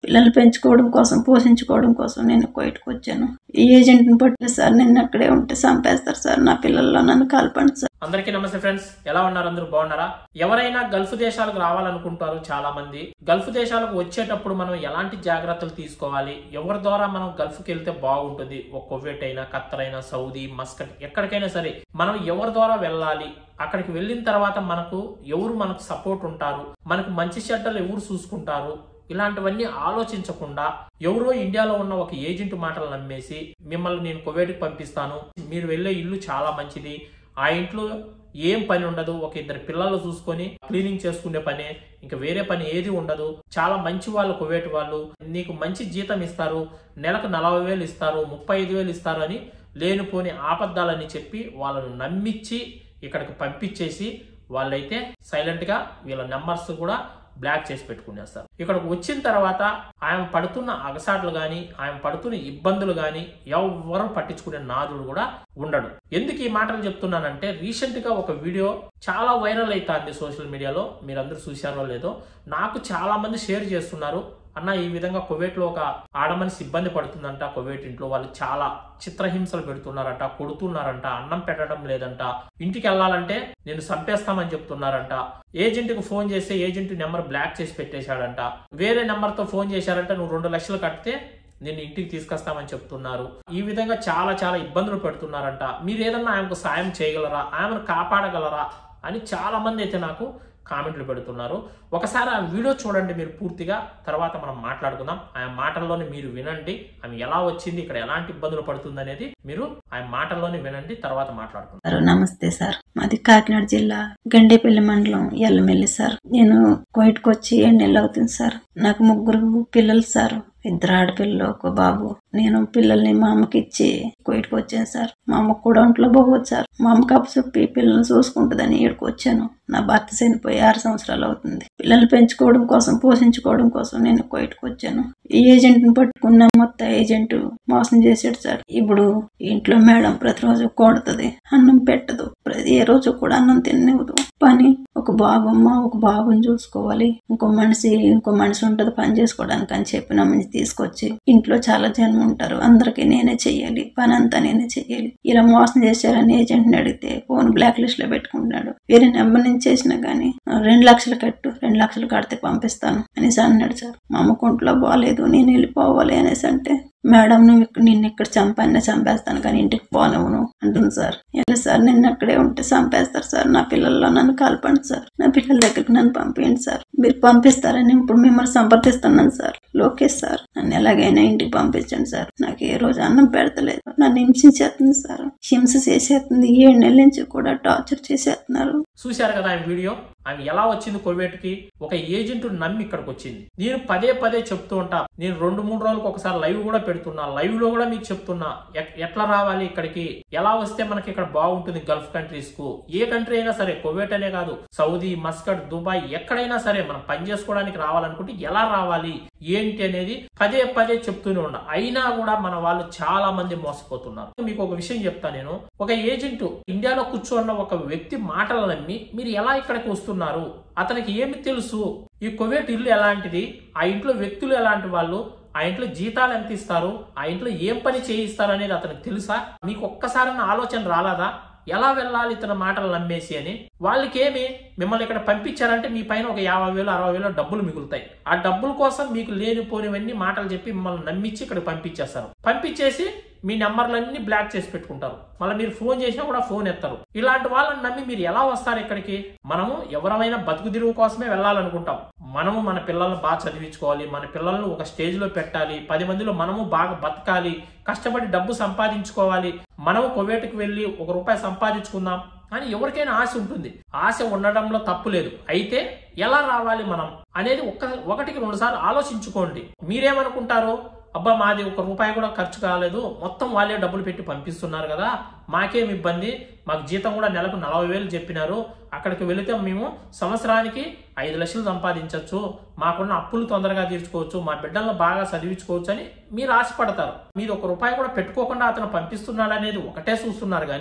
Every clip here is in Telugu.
పిల్లల్ని పెంచుకోవడం కోసం పోషించుకోవడం కోసం నేను కోయిట్కి వచ్చాను ఈ ఏజెంట్ని పట్టిన సార్ నేను అక్కడే ఉంటే చంపేస్తారు సార్ నా పిల్లల్లో నన్ను కలపండి సార్ అందరికీ నమస్తే ఫ్రెండ్స్ ఎలా ఉన్నారు అందరూ బాగున్నారా ఎవరైనా గల్ఫ్ దేశాలకు రావాలనుకుంటారు చాలా మంది గల్ఫ్ దేశాలకు వచ్చేటప్పుడు మనం ఎలాంటి జాగ్రత్తలు తీసుకోవాలి ఎవరి ద్వారా మనం గల్ఫ్కి వెళ్తే బాగుంటుంది ఒక కువైట్ అయినా ఖత్తర్ అయినా సౌదీ మస్కట్ ఎక్కడికైనా సరే మనం ఎవరి ద్వారా వెళ్ళాలి అక్కడికి వెళ్ళిన తర్వాత మనకు ఎవరు మనకు సపోర్ట్ ఉంటారు మనకు మంచి చెడ్డలు ఎవరు చూసుకుంటారు ఇలాంటివన్నీ ఆలోచించకుండా ఎవరో ఇండియాలో ఉన్న ఒక ఏజెంట్ మాటలు నమ్మేసి మిమ్మల్ని నేను కువైట్కి పంపిస్తాను మీరు వెళ్ళే ఇల్లు చాలా మంచిది ఆ ఇంట్లో ఏం పని ఉండదు ఒక ఇద్దరు పిల్లలు చూసుకొని క్లీనింగ్ చేసుకునే పని ఇంకా వేరే పని ఏది ఉండదు చాలా మంచి వాళ్ళు కువైట్ వాళ్ళు నీకు మంచి జీతం ఇస్తారు నెలకు నలభై వేలు ఇస్తారు ముప్పై ఐదు వేలు ఇస్తారు అని లేనిపోని ఆపద్దాలని చెప్పి వాళ్ళను నమ్మించి ఇక్కడికి పంపించేసి వాళ్ళైతే సైలెంట్ గా వీళ్ళ నెంబర్స్ కూడా బ్లాక్ చేసి పెట్టుకునేస్తారు ఇక్కడికి వచ్చిన తర్వాత ఆయన పడుతున్న అగసాట్లు గాని ఆయన పడుతున్న ఇబ్బందులు గాని ఎవరు పట్టించుకునే నాదుడు కూడా ఉండడు ఎందుకు ఈ మాటలు చెప్తున్నానంటే రీసెంట్ గా ఒక వీడియో చాలా వైరల్ అవుతుంది సోషల్ మీడియాలో మీరందరూ చూశారో లేదో నాకు చాలా మంది షేర్ చేస్తున్నారు అన్న ఈ విధంగా కువైట్ లో ఒక ఆడమనిషి ఇబ్బంది పడుతుందంట కువైట్ ఇంట్లో వాళ్ళు చాలా చిత్రహింసలు పెడుతున్నారంట కొడుతున్నారంట అన్నం పెట్టడం లేదంట ఇంటికి వెళ్ళాలంటే నేను చంపేస్తామని చెప్తున్నారంట ఏజెంట్ కు ఫోన్ చేస్తే ఏజెంట్ నెంబర్ బ్లాక్ చేసి పెట్టేశాడంట వేరే నెంబర్ తో ఫోన్ చేశారంటే నువ్వు రెండు లక్షలు కడితే నేను ఇంటికి తీసుకొస్తామని చెప్తున్నారు ఈ విధంగా చాలా చాలా ఇబ్బందులు పెడుతున్నారంట మీరు ఏదన్నా ఆయనకు సాయం చేయగలరా ఆమెను కాపాడగలరా అని చాలా మంది అయితే నాకు కామెంట్లు పెడుతున్నారు ఒకసారి ఆ వీడియో చూడండి మీరు పూర్తిగా తర్వాత మనం మాట్లాడుకుందాం ఆయన మాటల్లోనే మీరు వినండి ఆమె ఎలా వచ్చింది ఇక్కడ ఎలాంటి ఇబ్బందులు పడుతుంది అనేది మీరు ఆయన మాటల్లోనే వినండి తర్వాత మాట్లాడుకుందాం సార్ నమస్తే సార్ మాది కాకినాడ జిల్లా గండేపల్లి మండలం ఎల్లమెల్లి సార్ నేను కోయిట్కి వచ్చి ఏడు నెలలు అవుతుంది సార్ నాకు ముగ్గురు పిల్లలు సార్ ఇద్దరు ఆడపిల్లలు ఒక బాబు నేను పిల్లల్ని మా అమ్మకి ఇచ్చి కోయిట్కి వచ్చాను సార్ మా అమ్మకు కూడా ఒంట్లో బాగోదు సార్ మా అమ్మకి అప్పచెప్పి పిల్లల్ని చూసుకుంటుందని ఇక్కడికి వచ్చాను నా భర్త చనిపోయి ఆరు సంవత్సరాలు అవుతుంది పిల్లల్ని పెంచుకోవడం కోసం పోషించుకోవడం కోసం నేను కోయిట్కి వచ్చాను ఈ ఏజెంట్ని పట్టుకున్న మొత్తం ఏజెంట్ మోసం చేసాడు సార్ ఇప్పుడు ఇంట్లో మేడం ప్రతిరోజు కొడుతుంది అన్నం పెట్టదు ప్రతి ఏ రోజు కూడా అన్నం తిననివ్వదు పని ఒక బాబమ్మ ఒక బాబుని చూసుకోవాలి ఇంకో మనిషి ఇంకో మనిషి ఉంటది పని చేసుకోవడానికి అని చెప్పి నమ్మని తీసుకొచ్చి ఇంట్లో చాలా జనం ఉంటారు అందరికీ నేనే చెయ్యాలి పని అంతా నేనే చెయ్యాలి ఇలా మోసం చేశారని ఏజెంట్ని అడిగితే ఫోన్ బ్లాక్ లిస్ట్ లో పెట్టుకుంటున్నాడు వేరే నెంబర్ నుంచి చేసినా గానీ రెండు లక్షలు కట్టు రెండు లక్షలు కడితే పంపిస్తాను అనేసి అన్నాడు సార్ మా అమ్మకు ఒంట్లో బాగాలేదు నేను వెళ్ళిపోవాలి అనేసి అంటే మేడం నువ్వు ఇక్కడ నిన్ను ఇక్కడ చంపానే చంపేస్తాను కానీ ఇంటికి పోనవును అంటుంది సార్ ఎలా సార్ నిన్ను అక్కడే ఉంటే చంపేస్తారు సార్ నా పిల్లల్లో నన్ను కలపండి సార్ నా పిల్లల దగ్గరికి నన్ను పంపించండి సార్ మీరు పంపిస్తారని ఇప్పుడు మిమ్మల్ని సంప్రదిస్తున్నాను సార్ లోకేష్ సార్ నన్ను ఎలాగైనా ఇంటికి పంపించండి సార్ నాకు ఏ రోజు అన్నం పెడతలేదు నన్ను హింసించేస్తుంది సార్ హింస చేసేస్తుంది ఏడు నెలల నుంచి కూడా టార్చర్ చేసేస్తున్నారు చూశారు కదా ఆయన వీడియో ఆమె ఎలా వచ్చింది కువైట్కి ఒక ఏజెంట్ నమ్మి ఇక్కడికి వచ్చింది నేను పదే పదే చెప్తూ ఉంటా నేను రెండు మూడు రోజులకు ఒకసారి లైవ్ కూడా పెడుతున్నా లైవ్ లో కూడా మీకు చెప్తున్నా ఎట్- ఎట్లా రావాలి ఇక్కడికి ఎలా వస్తే మనకి ఇక్కడ బాగుంటుంది గల్ఫ్ కంట్రీస్ కు ఏ కంట్రీ అయినా సరే కువైట్ అనే కాదు సౌదీ మస్కట్ దుబాయ్ ఎక్కడైనా సరే మనం పని చేసుకోవడానికి రావాలనుకుంటే ఎలా రావాలి ఏంటి అనేది పదే పదే చెప్తూనే ఉన్నా అయినా కూడా మన వాళ్ళు చాలా మంది మోసపోతున్నారు మీకు ఒక విషయం చెప్తా నేను ఒక ఏజెంట్ ఇండియాలో కూర్చోన్న ఒక వ్యక్తి మాటలు నమ్మి మీరు ఎలా ఇక్కడికి వస్తున్నారు అతనికి ఏమి తెలుసు ఈ కువైట్ ఇల్లు ఎలాంటిది ఆ ఇంట్లో వ్యక్తులు ఎలాంటి వాళ్ళు ఆ ఇంట్లో జీతాలు ఎంత ఇస్తారు ఆ ఇంట్లో ఏం పని చేయిస్తారు అనేది అతనికి తెలుసా మీకు ఒక్కసారి ఆలోచన రాలేదా ఎలా వెళ్ళాలి ఇతని మాటలు నమ్మేసి అని వాళ్ళకేమి మిమ్మల్ని ఇక్కడ పంపించారంటే మీ పైన ఒక యాభై వేలు అరవై వేలు డబ్బులు మిగులుతాయి ఆ డబ్బుల కోసం మీకు లేనిపోనివన్నీ మాటలు చెప్పి మిమ్మల్ని నమ్మించి ఇక్కడ పంపించేస్తారు పంపించేసి మీ నెంబర్లన్నీ బ్లాక్ చేసి పెట్టుకుంటారు మళ్ళీ మీరు ఫోన్ చేసినా కూడా ఫోన్ ఎత్తరు ఇలాంటి వాళ్ళని నమ్మి మీరు ఎలా వస్తారు ఇక్కడికి మనము ఎవరమైనా బతుకు తిరుగు కోసమే వెళ్ళాలనుకుంటాం మనము మన పిల్లల్ని బాగా చదివించుకోవాలి మన పిల్లల్ని ఒక స్టేజ్ లో పెట్టాలి పది మందిలో మనము బాగా బతకాలి కష్టపడి డబ్బు సంపాదించుకోవాలి మనము కువైట్కి వెళ్ళి ఒక రూపాయి సంపాదించుకుందాం అని ఎవరికైనా ఆశ ఉంటుంది ఆశ ఉండడంలో తప్పు లేదు అయితే ఎలా రావాలి మనం అనేది ఒక్క ఒకటికి రెండు సార్లు ఆలోచించుకోండి మీరేమనుకుంటారు అబ్బా మాది ఒక రూపాయి కూడా ఖర్చు కాలేదు మొత్తం వాళ్ళే డబ్బులు పెట్టి పంపిస్తున్నారు కదా మాకేం ఇబ్బంది మాకు జీతం కూడా నెలకు నలభై వేలు చెప్పినారు అక్కడికి వెళితే మేము సంవత్సరానికి ఐదు లక్షలు సంపాదించవచ్చు మాకున్న అప్పులు తొందరగా తీర్చుకోవచ్చు మా బిడ్డలను బాగా చదివించుకోవచ్చు అని మీరు ఆశపడతారు మీరు ఒక రూపాయి కూడా పెట్టుకోకుండా అతను పంపిస్తున్నాడు అనేది ఒకటే చూస్తున్నారు కానీ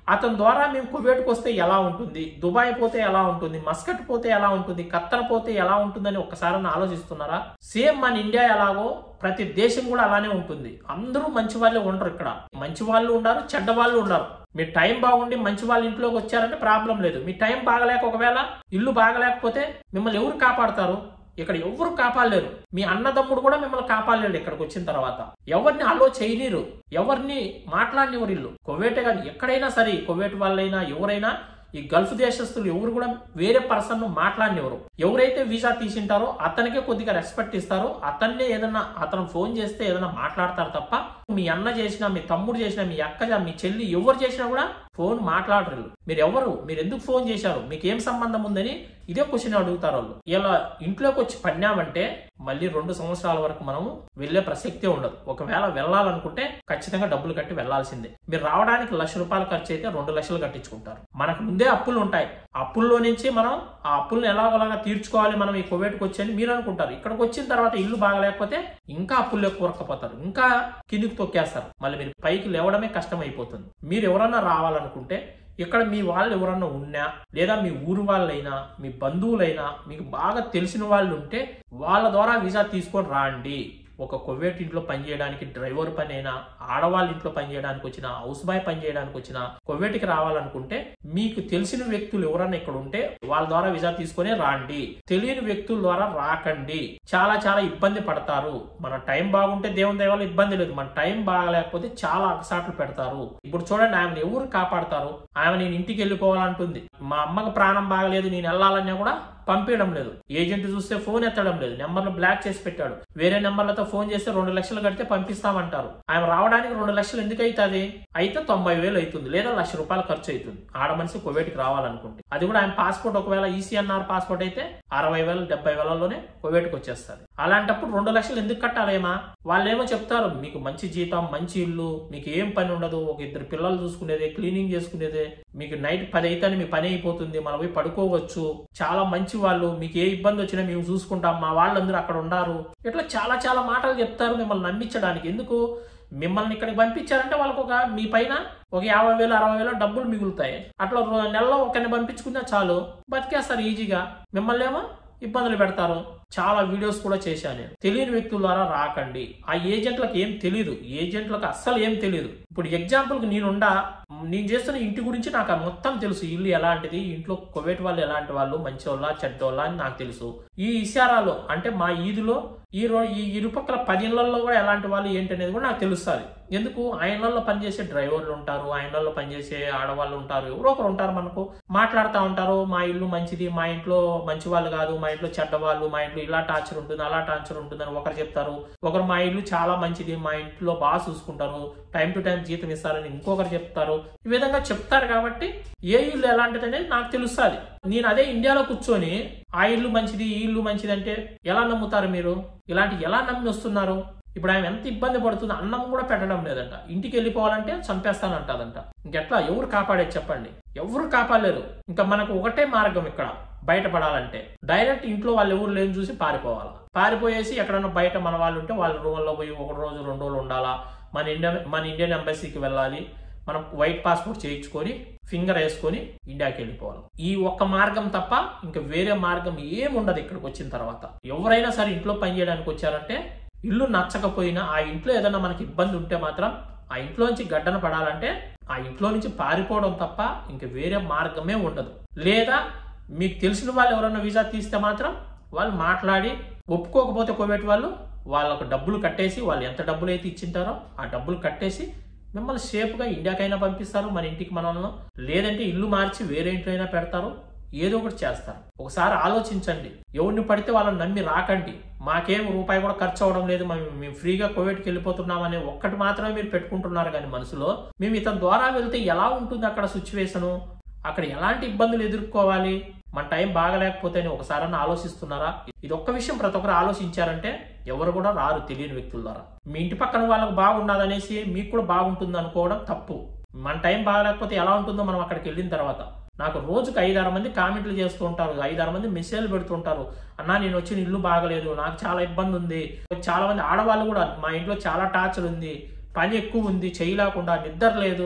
అతని ద్వారా మేము కువైట్కి వస్తే ఎలా ఉంటుంది దుబాయ్ పోతే ఎలా ఉంటుంది మస్కట్ పోతే ఎలా ఉంటుంది ఖత్తర్ పోతే ఎలా ఉంటుందని ఒక్కసారి ఆలోచిస్తున్నారా సేమ్ మన ఇండియా ఎలాగో ప్రతి దేశం కూడా అలానే ఉంటుంది అందరూ మంచి వాళ్ళే ఉండరు ఇక్కడ మంచి వాళ్ళు ఉన్నారు చెడ్డ వాళ్ళు ఉన్నారు మీ టైం బాగుండి మంచి వాళ్ళ ఇంట్లోకి వచ్చారంటే ప్రాబ్లం లేదు మీ టైం బాగలేక ఒకవేళ ఇల్లు బాగలేకపోతే మిమ్మల్ని ఎవరు కాపాడతారు ఇక్కడ ఎవరు కాపాడలేరు మీ అన్నదమ్ముడు కూడా మిమ్మల్ని కాపాడలేడు ఇక్కడికి వచ్చిన తర్వాత ఎవరిని అలో చేయనీరు ఎవరిని మాట్లాడినవారు ఇల్లు కొవ్వేటే కానీ ఎక్కడైనా సరే కొవ్వేటి వాళ్ళైనా ఎవరైనా ఈ గల్ఫ్ దేశస్తులు ఎవరు కూడా వేరే పర్సన్ మాట్లాడినెవరు ఎవరైతే వీసా తీసింటారో అతనికే కొద్దిగా రెస్పెక్ట్ ఇస్తారో అతన్నే ఏదన్నా అతను ఫోన్ చేస్తే ఏదైనా మాట్లాడతారు తప్ప మీ అన్న చేసినా మీ తమ్ముడు చేసినా మీ అక్క మీ చెల్లి ఎవరు చేసినా కూడా ఫోన్ మాట్లాడరు మీరు ఎవరు మీరు ఎందుకు ఫోన్ చేశారు మీకు ఏం సంబంధం ఉందని ఇదే క్వశ్చన్ అడుగుతారు వాళ్ళు ఇలా ఇంట్లోకి వచ్చి పడినామంటే మళ్ళీ రెండు సంవత్సరాల వరకు మనము వెళ్లే ప్రసక్తే ఉండదు ఒకవేళ వెళ్ళాలనుకుంటే ఖచ్చితంగా డబ్బులు కట్టి వెళ్లాల్సిందే మీరు రావడానికి లక్ష రూపాయలు ఖర్చు అయితే రెండు లక్షలు కట్టించుకుంటారు మనకు ముందే అప్పులు ఉంటాయి అప్పుల్లో నుంచి మనం ఆ అప్పులను ఎలాగోలాగా తీర్చుకోవాలి మనం ఈ కువైట్కి వచ్చి మీరు అనుకుంటారు ఇక్కడికి వచ్చిన తర్వాత ఇల్లు బాగలేకపోతే ఇంకా అప్పుల్లో కూరకపోతారు ఇంకా కిందికి తొక్కేస్తారు మళ్ళీ మీరు పైకి లేవడమే కష్టం అయిపోతుంది మీరు ఎవరన్నా రావాలనుకుంటే ఇక్కడ మీ వాళ్ళు ఎవరన్నా ఉన్నా లేదా మీ ఊరు వాళ్ళైనా మీ బంధువులైనా మీకు బాగా తెలిసిన వాళ్ళు ఉంటే వాళ్ళ ద్వారా వీసా తీసుకొని రాండి ఒక కొవ్వేటి ఇంట్లో పనిచేయడానికి డ్రైవర్ పని అయినా ఆడవాళ్ళ ఇంట్లో పనిచేయడానికి వచ్చిన హౌస్ బాయ్ పని చేయడానికి వచ్చిన కొవ్వేటికి రావాలనుకుంటే మీకు తెలిసిన వ్యక్తులు ఎవరన్నా ఇక్కడ ఉంటే వాళ్ళ ద్వారా వీసా తీసుకొని రాండి తెలియని వ్యక్తుల ద్వారా రాకండి చాలా చాలా ఇబ్బంది పడతారు మన టైం బాగుంటే దేవుని దయ వల్ల ఇబ్బంది లేదు మన టైం బాగలేకపోతే చాలా అగసాట్లు పెడతారు ఇప్పుడు చూడండి ఆమెను ఎవరు కాపాడతారు ఆమె నేను ఇంటికి వెళ్ళిపోవాలంటుంది మా అమ్మకు ప్రాణం బాగలేదు నేను వెళ్ళాలన్నా కూడా పంపించడం లేదు ఏజెంట్ చూస్తే ఫోన్ ఎత్తడం లేదు నెంబర్లు బ్లాక్ చేసి పెట్టాడు వేరే నెంబర్లతో ఫోన్ చేస్తే రెండు లక్షలు కడితే పంపిస్తామంటారు ఆయన రావడానికి రెండు లక్షలు ఎందుకు అవుతుంది అయితే తొంభై వేలు అవుతుంది లేదా లక్ష రూపాయలు ఖర్చు అవుతుంది ఆడ మనిషి కువైట్కి రావాలనుకుంటే అది కూడా ఆయన పాస్పోర్ట్ ఒకవేళ ఈసీఎన్ఆర్ పాస్పోర్ట్ అయితే అరవై వేలు డెబ్బై వేలలోనే కువైట్కి వచ్చేస్తారు అలాంటప్పుడు రెండు లక్షలు ఎందుకు కట్టాలేమా వాళ్ళేమో చెప్తారు మీకు మంచి జీతం మంచి ఇల్లు మీకు ఏం పని ఉండదు ఒక ఇద్దరు పిల్లలు చూసుకునేదే క్లీనింగ్ చేసుకునేదే మీకు నైట్ పది అయితే మీ పని అయిపోతుంది మనం పోయి పడుకోవచ్చు చాలా మంచి వాళ్ళు మీకు ఏ ఇబ్బంది వచ్చినా మేము చూసుకుంటాం మా వాళ్ళందరూ అక్కడ ఉన్నారు ఇట్లా చాలా చాలా మాటలు చెప్తారు మిమ్మల్ని నమ్మించడానికి ఎందుకు మిమ్మల్ని ఇక్కడికి పంపించారంటే వాళ్ళకు ఒక మీ పైన ఒక యాభై వేలు అరవై వేలు డబ్బులు మిగులుతాయి అట్లా రో- నెలలో ఒకరిని పంపించుకున్నా చాలు బతికేస్తారు ఈజీగా మిమ్మల్ని ఏమో ఇబ్బందులు పెడతారు చాలా వీడియోస్ కూడా చేశాను నేను తెలియని వ్యక్తుల ద్వారా రాకండి ఆ ఏజెంట్లకు ఏం తెలియదు ఏజెంట్లకు అస్సలు ఏం తెలియదు ఇప్పుడు ఎగ్జాంపుల్కి నేనుండా నేను చేస్తున్న ఇంటి గురించి నాకు అది మొత్తం తెలుసు ఇల్లు ఎలాంటిది ఇంట్లో కొవేటి వాళ్ళు ఎలాంటి వాళ్ళు మంచి వాళ్ళ చెడ్డోళ్ళ అని నాకు తెలుసు ఈ ఇషారాలో అంటే మా ఈదులో ఈ రో ఈ ఇరుపక్కల పది ఇళ్లలో కూడా ఎలాంటి వాళ్ళు ఏంటి అనేది కూడా నాకు తెలుస్తుంది ఎందుకు ఆయనలో పనిచేసే డ్రైవర్లు ఉంటారు ఆయనలో పనిచేసే ఆడవాళ్ళు ఉంటారు ఎవరో ఒకరు ఉంటారు మనకు మాట్లాడుతూ ఉంటారు మా ఇల్లు మంచిది మా ఇంట్లో మంచి వాళ్ళు కాదు మా ఇంట్లో చెడ్డ వాళ్ళు మా ఇంట్లో ఇలా టార్చర్ ఉంటుంది అలా టార్చర్ ఉంటుంది అని ఒకరు చెప్తారు ఒకరు మా ఇల్లు చాలా మంచిది మా ఇంట్లో బాగా చూసుకుంటారు టైం టు టైం జీతం ఇస్తారని ఇంకొకరు చెప్తారు ఈ విధంగా చెప్తారు కాబట్టి ఏ ఇల్లు ఎలాంటిది అనేది నాకు తెలుస్తుంది నేను అదే ఇండియాలో కూర్చొని ఆ ఇల్లు మంచిది ఈ ఇల్లు మంచిది అంటే ఎలా నమ్ముతారు మీరు ఇలాంటి ఎలా నమ్మి వస్తున్నారు ఇప్పుడు ఆమె ఎంత ఇబ్బంది పడుతుంది అన్నం కూడా పెట్టడం లేదంట ఇంటికి వెళ్ళిపోవాలంటే చంపేస్తానంటదంట ఇంకెట్లా ఎవరు కాపాడేది చెప్పండి ఎవరు కాపాడలేరు ఇంకా మనకు ఒకటే మార్గం ఇక్కడ బయటపడాలంటే డైరెక్ట్ ఇంట్లో వాళ్ళు ఎవరు లేని చూసి పారిపోవాలి పారిపోయేసి ఎక్కడన్నా బయట మన వాళ్ళు ఉంటే వాళ్ళ రూమ్లో పోయి ఒక రోజు రెండు రోజులు ఉండాలా మన ఇండియా మన ఇండియన్ ఎంబసీకి వెళ్ళాలి మనం వైట్ పాస్పోర్ట్ చేయించుకొని ఫింగర్ వేసుకొని ఇండియాకి వెళ్ళిపోవాలి ఈ ఒక్క మార్గం తప్ప ఇంకా వేరే మార్గం ఏముండదు ఇక్కడికి వచ్చిన తర్వాత ఎవరైనా సరే ఇంట్లో పని చేయడానికి వచ్చారంటే ఇల్లు నచ్చకపోయినా ఆ ఇంట్లో ఏదైనా మనకి ఇబ్బంది ఉంటే మాత్రం ఆ ఇంట్లో నుంచి గడ్డన పడాలంటే ఆ ఇంట్లో నుంచి పారిపోవడం తప్ప ఇంక వేరే మార్గమే ఉండదు లేదా మీకు తెలిసిన వాళ్ళు ఎవరైనా వీసా తీస్తే మాత్రం వాళ్ళు మాట్లాడి ఒప్పుకోకపోతే కోవేటి వాళ్ళు వాళ్ళకు డబ్బులు కట్టేసి వాళ్ళు ఎంత డబ్బులు అయితే ఇచ్చింటారో ఆ డబ్బులు కట్టేసి మిమ్మల్ని సేఫ్గా ఇండియాకైనా పంపిస్తారు మన ఇంటికి మనల్ని లేదంటే ఇల్లు మార్చి వేరే ఇంట్లో అయినా పెడతారు ఏదో ఒకటి చేస్తారు ఒకసారి ఆలోచించండి ఎవరిని పడితే వాళ్ళని నమ్మి రాకండి మాకేం రూపాయి కూడా ఖర్చు అవడం లేదు మేము మేము ఫ్రీగా కోవిడ్కి వెళ్ళిపోతున్నామనే ఒక్కటి మాత్రమే మీరు పెట్టుకుంటున్నారు కానీ మనసులో మేము ఇతని ద్వారా వెళ్తే ఎలా ఉంటుంది అక్కడ సిచ్యువేషను అక్కడ ఎలాంటి ఇబ్బందులు ఎదుర్కోవాలి మన టైం బాగలేకపోతే అని ఒకసారన్నా ఆలోచిస్తున్నారా ఇది ఒక్క విషయం ప్రతి ఒక్కరు ఆలోచించారంటే ఎవరు కూడా రారు తెలియని వ్యక్తుల ద్వారా మీ ఇంటి పక్కన వాళ్ళకు బాగున్నదనేసి మీకు కూడా బాగుంటుంది అనుకోవడం తప్పు మన టైం బాగలేకపోతే ఎలా ఉంటుందో మనం అక్కడికి వెళ్ళిన తర్వాత నాకు రోజుకు ఐదారు మంది కామెంట్లు చేస్తూ ఉంటారు ఐదారు మంది మెసేజ్లు పెడుతుంటారు అన్నా నేను వచ్చిన ఇల్లు బాగలేదు నాకు చాలా ఇబ్బంది ఉంది చాలా మంది ఆడవాళ్ళు కూడా మా ఇంట్లో చాలా టార్చర్ ఉంది పని ఎక్కువ ఉంది చేయలేకుండా నిద్ర లేదు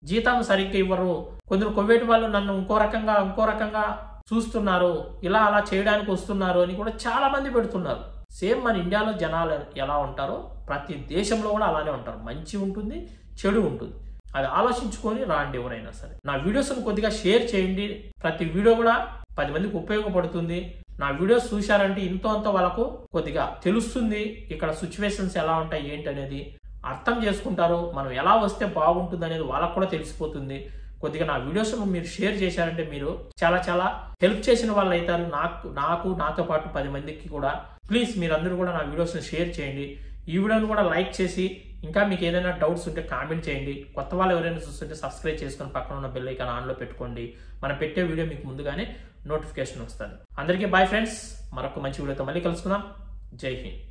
జీతం సరిగ్గా ఇవ్వరు కొందరు కొవ్వేటి వాళ్ళు నన్ను ఇంకో రకంగా ఇంకో రకంగా చూస్తున్నారు ఇలా అలా చేయడానికి వస్తున్నారు అని కూడా చాలా మంది పెడుతున్నారు సేమ్ మన ఇండియాలో జనాలు ఎలా ఉంటారో ప్రతి దేశంలో కూడా అలానే ఉంటారు మంచి ఉంటుంది చెడు ఉంటుంది అది ఆలోచించుకొని రాండి ఎవరైనా సరే నా వీడియోస్ను కొద్దిగా షేర్ చేయండి ప్రతి వీడియో కూడా పది మందికి ఉపయోగపడుతుంది నా వీడియోస్ చూశారంటే ఇంతో అంత వాళ్ళకు కొద్దిగా తెలుస్తుంది ఇక్కడ సిచ్యువేషన్స్ ఎలా ఉంటాయి ఏంటి అనేది అర్థం చేసుకుంటారు మనం ఎలా వస్తే బాగుంటుంది అనేది వాళ్ళకు కూడా తెలిసిపోతుంది కొద్దిగా నా వీడియోస్ మీరు షేర్ చేశారంటే మీరు చాలా చాలా హెల్ప్ చేసిన వాళ్ళు అవుతారు నాకు నాకు నాతో పాటు పది మందికి కూడా ప్లీజ్ మీరందరూ కూడా నా వీడియోస్ని షేర్ చేయండి ఈ వీడియోని కూడా లైక్ చేసి ఇంకా మీకు ఏదైనా డౌట్స్ ఉంటే కామెంట్ చేయండి కొత్త వాళ్ళు ఎవరైనా చూస్తుంటే సబ్స్క్రైబ్ చేసుకొని పక్కన ఉన్న బెల్ ఐకాన్ ఆన్లో పెట్టుకోండి మనం పెట్టే వీడియో మీకు ముందుగానే నోటిఫికేషన్ వస్తుంది అందరికీ బాయ్ ఫ్రెండ్స్ మరొక మంచి వీడియోతో మళ్ళీ కలుసుకుందాం జై హింద్